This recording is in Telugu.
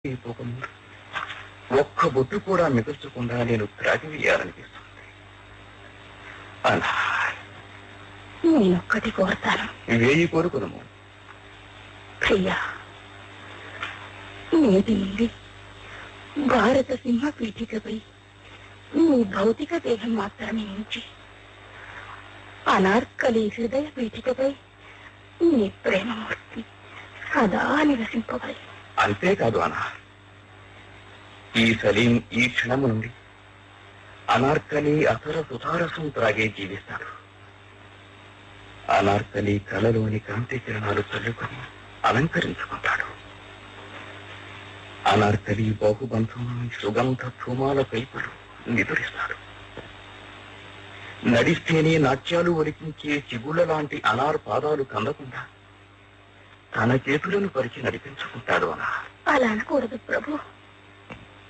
అయిపోకుండా ఒక్క బొట్టు కూడా మిగల్చకుండా నేను త్రాగివేయాలనిపిస్తుంది అలా నేనొక్కటి కోరతాను వేయి కోరుకుదము ప్రియా నేటి నుండి భారత సింహ పీఠికపై నీ భౌతిక దేహం మాత్రమే ఉంచి అనార్కలి హృదయ పీఠికపై నీ ప్రేమమూర్తి సదా నివసింపవై అంతేకాదు అనా ఈ సలీం ఈ క్షణము నుండి అనార్కలి అసర సుధారసం త్రాగే జీవిస్తాడు అనార్కలి కళలోని కాంతి కిరణాలు చల్లుకొని అలంకరించుకుంటాడు అనార్కలి బాహుబంధం సుగంధ ధూమాల పైపులు నిదురిస్తాడు నడిస్తేనే నాట్యాలు ఒలికించే చిగుళ్ళ లాంటి అనార్ పాదాలు కందకుండా తన చేతులను పరిచి నడిపించుకుంటాడు అనా అలా అనకూడదు ప్రభు